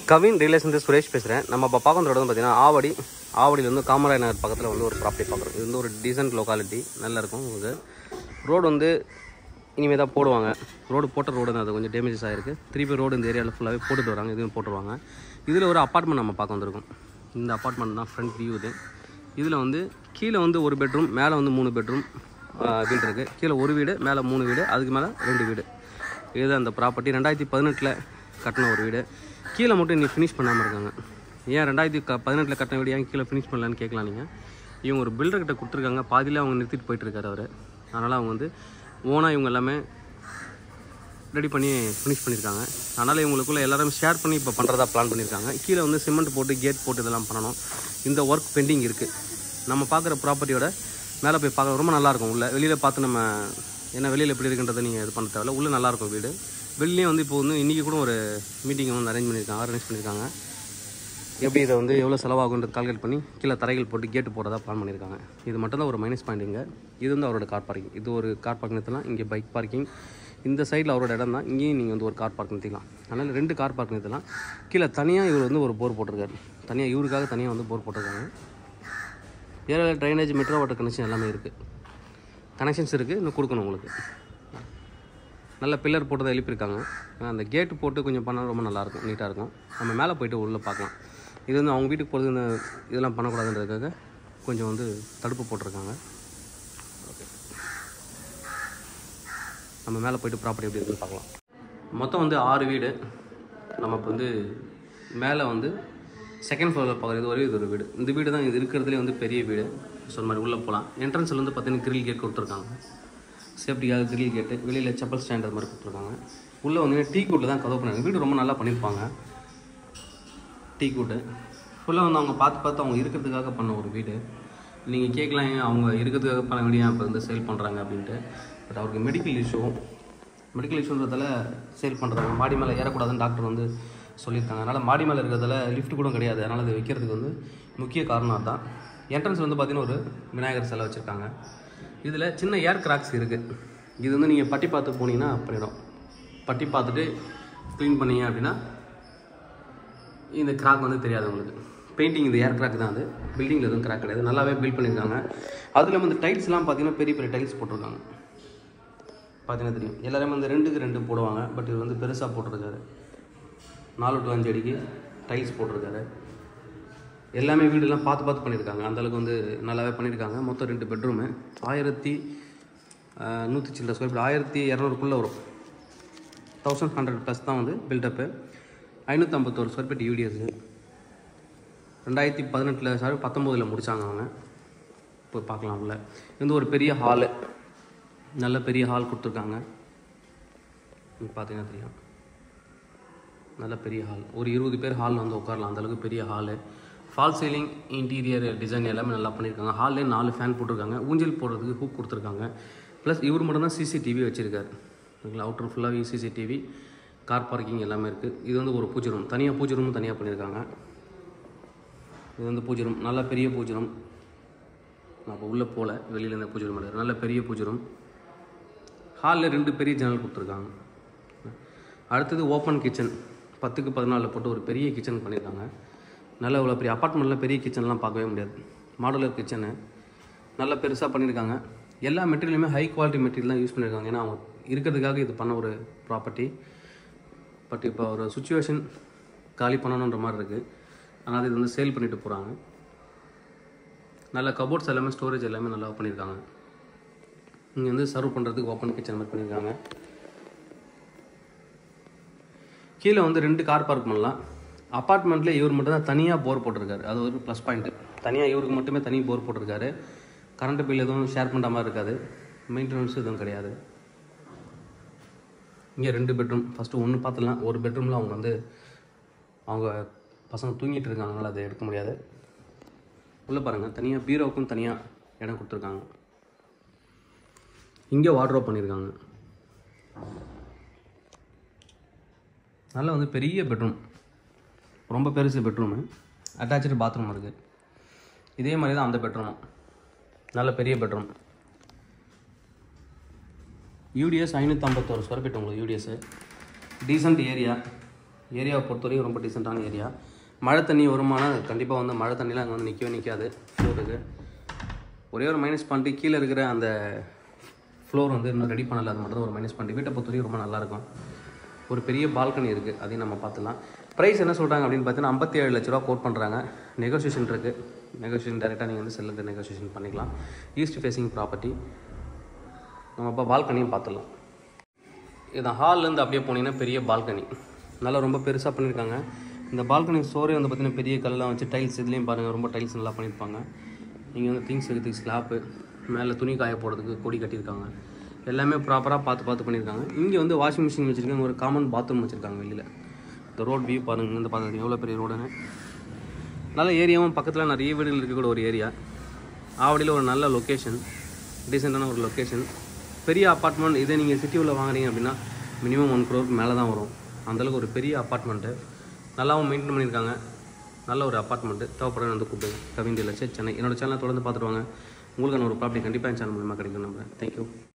கவின் ரியலேஷன் சுரேஷ் பேசுகிறேன் நம்ம இப்போ பார்க்க ரோடு வந்து பார்த்தீங்கன்னா ஆவடி ஆவடியில் வந்து காமராஜ் நகர் பக்கத்தில் வந்து ஒரு ப்ராப்பர்ட்டி பார்க்குறோம் இது வந்து ஒரு டீசென்ட் லொக்காலிட்டி நல்லா இருக்கும் உங்களுக்கு ரோடு வந்து இனிமேல் தான் போடுவாங்க ரோடு போட்ட ரோடு தான் அது கொஞ்சம் டேமேஜஸ் ஆகிருக்கு திருப்பி ரோடு இந்த ஏரியாவில் ஃபுல்லாகவே போட்டுட்டு வராங்க இதுவும் போட்டுருவாங்க இதில் ஒரு அப்பார்ட்மெண்ட் நம்ம பார்க்க வந்திருக்கோம் இந்த அப்பார்ட்மெண்ட் தான் ஃப்ரண்ட் வியூ இது இதில் வந்து கீழே வந்து ஒரு பெட்ரூம் மேலே வந்து மூணு பெட்ரூம் வீடு இருக்குது கீழே ஒரு வீடு மேலே மூணு வீடு அதுக்கு மேலே ரெண்டு வீடு இது அந்த ப்ராப்பர்ட்டி ரெண்டாயிரத்தி பதினெட்டில் கட்டின ஒரு வீடு கீழே மட்டும் இன்னும் ஃபினிஷ் பண்ணாமல் இருக்காங்க ஏன் ரெண்டாயிரத்தி க பதினெட்டில் கட்டின வீடு ஏன் கீழே ஃபினிஷ் பண்ணலான்னு கேட்கலாம் நீங்கள் இவங்க ஒரு பில்டர்கிட்ட கொடுத்துருக்காங்க பாதியில் அவங்க நிறுத்திட்டு போயிட்டுருக்காரு அவர் அதனால் அவங்க வந்து ஓனாக இவங்க எல்லாமே ரெடி பண்ணி ஃபினிஷ் பண்ணியிருக்காங்க அதனால் இவங்களுக்குள்ள எல்லாரும் ஷேர் பண்ணி இப்போ பண்ணுறதா பிளான் பண்ணியிருக்காங்க கீழே வந்து சிமெண்ட் போட்டு கேட் போட்டு இதெல்லாம் பண்ணணும் இந்த ஒர்க் பெண்டிங் இருக்குது நம்ம பார்க்குற ப்ராப்பர்ட்டியோட மேலே போய் பார்க்க ரொம்ப நல்லாயிருக்கும் உள்ள வெளியில் பார்த்து நம்ம ஏன்னா வெளியில் எப்படி இருக்குன்றதை நீங்கள் இது பண்ண தேவையில்ல உள்ளே நல்லாயிருக்கும் வீடு வெளியே வந்து இப்போ வந்து இன்றைக்கி கூட ஒரு மீட்டிங் வந்து அரேஞ்ச் பண்ணியிருக்காங்க அரேஞ்ச் பண்ணியிருக்காங்க எப்படி இதை வந்து எவ்வளோ செலவாகுன்றது கால்குலேட் பண்ணி கீழே தரைகள் போட்டு கேட்டு போடுறதா பிளான் பண்ணியிருக்காங்க இது மட்டும் தான் ஒரு மைனஸ் பாயிண்ட் இங்கே இது வந்து அவரோட கார் பார்க்கிங் இது ஒரு கார் பார்க்கிங் நிறுத்தலாம் இங்கே பைக் பார்க்கிங் இந்த சைடில் அவரோட இடம் தான் இங்கேயும் நீங்கள் வந்து ஒரு கார் பார்க் நிறுத்திக்கலாம் அதனால் ரெண்டு கார் பார்க் நிறுத்தலாம் கீழே தனியாக இவர் வந்து ஒரு போர் போட்டிருக்காரு தனியாக இவருக்காக தனியாக வந்து போர் போட்டிருக்காங்க ஏரியாவில் ட்ரைனேஜ் மெட்ரோ வாட்டர் கனெக்ஷன் எல்லாமே இருக்குது கனெக்ஷன்ஸ் இருக்குது இன்னும் கொடுக்கணும் உங்களுக்கு நல்ல பில்லர் போட்டு தான் எழுப்பியிருக்காங்க ஆனால் அந்த கேட்டு போட்டு கொஞ்சம் பண்ணால் ரொம்ப நல்லாயிருக்கும் நீட்டாக இருக்கும் நம்ம மேலே போயிட்டு உள்ளே பார்க்கலாம் இது வந்து அவங்க வீட்டுக்கு போகிறது இந்த இதெல்லாம் பண்ணக்கூடாதுன்றதுக்காக கொஞ்சம் வந்து தடுப்பு போட்டிருக்காங்க ஓகே நம்ம மேலே போயிட்டு ப்ராப்பர்ட்டி எப்படி இருக்குன்னு பார்க்கலாம் மொத்தம் வந்து ஆறு வீடு நம்ம இப்போ வந்து மேலே வந்து செகண்ட் ஃப்ளோரில் பார்க்குறது ஒரே இது ஒரு வீடு இந்த வீடு தான் இது இருக்கிறதுலே வந்து பெரிய வீடு சொன்ன மாதிரி உள்ளே போகலாம் என்ட்ரன்ஸில் வந்து பார்த்தீங்கன்னா கிரில் கேட் கொடுத்துருக்காங்க சேஃப்டிக்காக கிரில் கேட்டு வெளியில் செப்பல் ஸ்டாண்டர் மாதிரி கொடுத்துருக்காங்க உள்ளே வந்து டீ கூட்டில் தான் கதவு பண்ணாங்க வீடு ரொம்ப நல்லா பண்ணியிருப்பாங்க டீ கூட்டு ஃபுல்லாக வந்து அவங்க பார்த்து பார்த்து அவங்க இருக்கிறதுக்காக பண்ண ஒரு வீடு நீங்கள் கேட்கலாம் ஏன் அவங்க இருக்கிறதுக்காக பண்ண வீடு ஏன் இப்போ வந்து சேல் பண்ணுறாங்க அப்படின்ட்டு பட் அவருக்கு மெடிக்கல் இஷ்யூ மெடிக்கல் இஷ்யூன்றதால சேல் பண்ணுறாங்க மாடி மேலே ஏறக்கூடாதுன்னு டாக்டர் வந்து சொல்லியிருக்காங்க அதனால் மாடி மேலே இருக்கிறதால லிஃப்ட் கூட கிடையாது அதனால் அதை வைக்கிறதுக்கு வந்து முக்கிய காரணம் அதுதான் என்ட்ரன்ஸ் வந்து பார்த்திங்கன்னா ஒரு விநாயகர் சிலை வச்சுருக்காங்க இதில் சின்ன ஏர் கிராக்ஸ் இருக்குது இது வந்து நீங்கள் பட்டி பார்த்து போனீங்கன்னா பண்ணிடும் பட்டி பார்த்துட்டு க்ளீன் பண்ணீங்க அப்படின்னா இந்த கிராக் வந்து தெரியாது உங்களுக்கு பெயிண்டிங் இந்த ஏர் கிராக் தான் அது பில்டிங்கில் எதுவும் கிராக் கிடையாது நல்லாவே பில்ட் பண்ணியிருக்காங்க அதில் வந்து டைல்ஸ்லாம் பார்த்தீங்கன்னா பெரிய பெரிய டைல்ஸ் போட்டிருக்காங்க பார்த்தீங்கன்னா தெரியும் எல்லாருமே வந்து ரெண்டுக்கு ரெண்டு போடுவாங்க பட் இது வந்து பெருசாக போட்டிருக்காரு நாலு டு அஞ்சு அடிக்கு டைல்ஸ் போட்டிருக்காரு எல்லாமே வீடெல்லாம் பார்த்து பார்த்து பண்ணியிருக்காங்க அந்தளவுக்கு வந்து நல்லாவே பண்ணியிருக்காங்க மொத்தம் ரெண்டு பெட்ரூமு ஆயிரத்தி நூற்றி சில்லற ஸ்கொயர் ஃபீட் ஆயிரத்தி இரநூறுக்குள்ளே வரும் தௌசண்ட் ஹண்ட்ரட் ப்ளஸ் தான் வந்து பில்டப்பு ஐநூற்றம்பத்தோரு ஸ்கொயர் ஃபீட் யூடிஎஸ் ரெண்டாயிரத்தி பதினெட்டில் சாரி பத்தொம்போதில் முடித்தாங்க அவங்க போய் பார்க்கலாம் உள்ள இது வந்து ஒரு பெரிய ஹாலு நல்ல பெரிய ஹால் கொடுத்துருக்காங்க இங்க பார்த்தீங்கன்னா தெரியும் நல்ல பெரிய ஹால் ஒரு இருபது பேர் ஹாலில் வந்து உட்காரலாம் அந்தளவுக்கு பெரிய hall fall ceiling interior design எல்லாமே நல்லா பண்ணியிருக்காங்க ஹால்லே நாலு ஃபேன் போட்டிருக்காங்க ஊஞ்சல் போடுறதுக்கு ஹூக் கொடுத்துருக்காங்க ப்ளஸ் இவர் மட்டும் தான் சிசிடிவி வச்சுருக்காரு ஓகேங்களா அவுட்டர் ஃபுல்லாகவே சிசிடிவி கார் பார்க்கிங் எல்லாமே இருக்குது இது வந்து ஒரு பூஜை ரூம் தனியாக பூஜை ரூமும் தனியாக பண்ணியிருக்காங்க இது வந்து பூஜை ரூம் நல்ல பெரிய பூஜை ரூம் நான் இப்போ உள்ளே போகல வெளியில் இருந்த பூஜை ரூம் நல்ல பெரிய பூஜை ரூம் ஹாலில் ரெண்டு பெரிய ஜன்னல் கொடுத்துருக்காங்க அடுத்தது ஓப்பன் கிச்சன் பத்துக்கு பதினாலில் போட்டு ஒரு பெரிய கிச்சன் பண்ணியிருக்காங்க நல்ல இவ்வளோ பெரிய அப்பார்ட்மெண்ட்டில் பெரிய கிச்சன்லாம் பார்க்கவே முடியாது மாடுலர் கிச்சனு நல்ல பெருசாக பண்ணியிருக்காங்க எல்லா மெட்டீரியலுமே ஹை குவாலிட்டி மெட்டீரியல் தான் யூஸ் பண்ணியிருக்காங்க ஏன்னா அவங்க இருக்கிறதுக்காக இது பண்ண ஒரு ப்ராப்பர்ட்டி பட் இப்போ ஒரு சுச்சுவேஷன் காலி பண்ணணுன்ற மாதிரி இருக்குது அதனால் இது வந்து சேல் பண்ணிட்டு போகிறாங்க நல்ல கபோர்ட்ஸ் எல்லாமே ஸ்டோரேஜ் எல்லாமே நல்லா பண்ணியிருக்காங்க இங்கே வந்து சர்வ் பண்ணுறதுக்கு ஓப்பன் கிச்சன் மாதிரி பண்ணியிருக்காங்க கீழே வந்து ரெண்டு கார் பார்க் பண்ணலாம் அப்பார்ட்மெண்ட்டில் இவர் மட்டும் தான் தனியாக போர் போட்டிருக்காரு அது ஒரு ப்ளஸ் பாயிண்ட்டு தனியாக இவருக்கு மட்டுமே தனி போர் போட்டிருக்காரு கரண்ட் பில் எதுவும் ஷேர் பண்ணுற மாதிரி இருக்காது மெயின்டெனன்ஸ் எதுவும் கிடையாது இங்கே ரெண்டு பெட்ரூம் ஃபஸ்ட்டு ஒன்று பார்த்துலாம் ஒரு பெட்ரூமில் அவங்க வந்து அவங்க பசங்க தூங்கிட்டு இருக்காங்கனால அதை எடுக்க முடியாது உள்ளே பாருங்கள் தனியாக பீரோவுக்கும் தனியாக இடம் கொடுத்துருக்காங்க இங்கே வாட்ரோப் பண்ணியிருக்காங்க நல்ல வந்து பெரிய பெட்ரூம் ரொம்ப பெருசு பெட்ரூமு அட்டாச்சு பாத்ரூம் இருக்குது இதே மாதிரி தான் அந்த பெட்ரூமும் நல்ல பெரிய பெட்ரூம் யூடிஎஸ் ஐநூற்றம்பத்தோரு ஸ்கொயர் ஃபீட் உங்களுக்கு யூடிஎஸ் டீசெண்ட் ஏரியா ஏரியாவை பொறுத்தவரைக்கும் ரொம்ப டீசெண்டான ஏரியா மழை தண்ணி வருமானா கண்டிப்பாக வந்து மழை தண்ணிலாம் அங்கே வந்து நிற்கவே நிற்காது ஃப்ளோருக்கு ஒரே ஒரு மைனஸ் பாயிண்ட்டு கீழே இருக்கிற அந்த ஃப்ளோர் வந்து இன்னும் ரெடி பண்ணல அது மட்டும் தான் ஒரு மைனஸ் பாயிண்ட் வீட்டை பொறுத்தவரைக்கும் ரொம்ப நல்லாயிருக்கும் ஒரு பெரிய பால்கனி இருக்குது அதையும் நம்ம பார்த்துலாம் ப்ரைஸ் என்ன சொல்கிறாங்க அப்படின்னு பார்த்தீங்கன்னா ஐம்பத்தி ஏழு லட்ச ரூபா கோட் பண்ணுறாங்க நெகோசியேஷன் இருக்குது நெகோசியேஷன் டேரெக்டாக நீங்கள் வந்து செல்லுக்கு நெகோசியேஷன் பண்ணிக்கலாம் ஈஸ்ட் ஃபேஸிங் ப்ராப்பர்ட்டி நம்ம இப்போ பால்கனியும் பார்த்துடலாம் இது ஹால்லேருந்து அப்படியே போனீங்கன்னா பெரிய பால்கனி நல்லா ரொம்ப பெருசாக பண்ணியிருக்காங்க இந்த பால்கனி ஸ்டோரே வந்து பார்த்தீங்கன்னா பெரிய கல்லாம் வச்சு டைல்ஸ் இதுலேயும் பாருங்கள் ரொம்ப டைல்ஸ் நல்லா பண்ணியிருப்பாங்க இங்கே வந்து திங்ஸ் வைக்கிறதுக்கு ஸ்லாப்பு மேலே துணி காய போடுறதுக்கு கொடி கட்டியிருக்காங்க எல்லாமே ப்ராப்பராக பார்த்து பார்த்து பண்ணியிருக்காங்க இங்கே வந்து வாஷிங் மிஷின் வச்சுருக்காங்க ஒரு காமன் பாத்ரூம் வச்சுருக்காங்க வெளியில் இந்த ரோட் வியூ பாருங்கள் இந்த பார்த்து எவ்வளோ பெரிய ரோடுன்னு நல்ல ஏரியாவும் பக்கத்தில் நிறைய வீடுகள் இருக்கக்கூடிய ஒரு ஏரியா ஆவடியில் ஒரு நல்ல லொக்கேஷன் டீசெண்டான ஒரு லொக்கேஷன் பெரிய அப்பார்ட்மெண்ட் இதே நீங்கள் சிட்டி உள்ள வாங்குறீங்க அப்படின்னா மினிமம் ஒன் க்ரோருக்கு மேலே தான் வரும் அந்தளவுக்கு ஒரு பெரிய அப்பார்ட்மெண்ட்டு நல்லாவும் மெயின்டைன் பண்ணியிருக்காங்க நல்ல ஒரு அப்பார்ட்மெண்ட்டு தேவைப்படுறது வந்து கூப்பிடுங்க கவின் லட்சம் சென்னை என்னோட சேனலை தொடர்ந்து பார்த்துட்டு வாங்க உங்களுக்கான ஒரு ப்ராப்பர்ட்டி கண்டிப்பாக என் சேனல் மூலமாக கிடைக்கும் நம்புறேன் தேங்க்யூ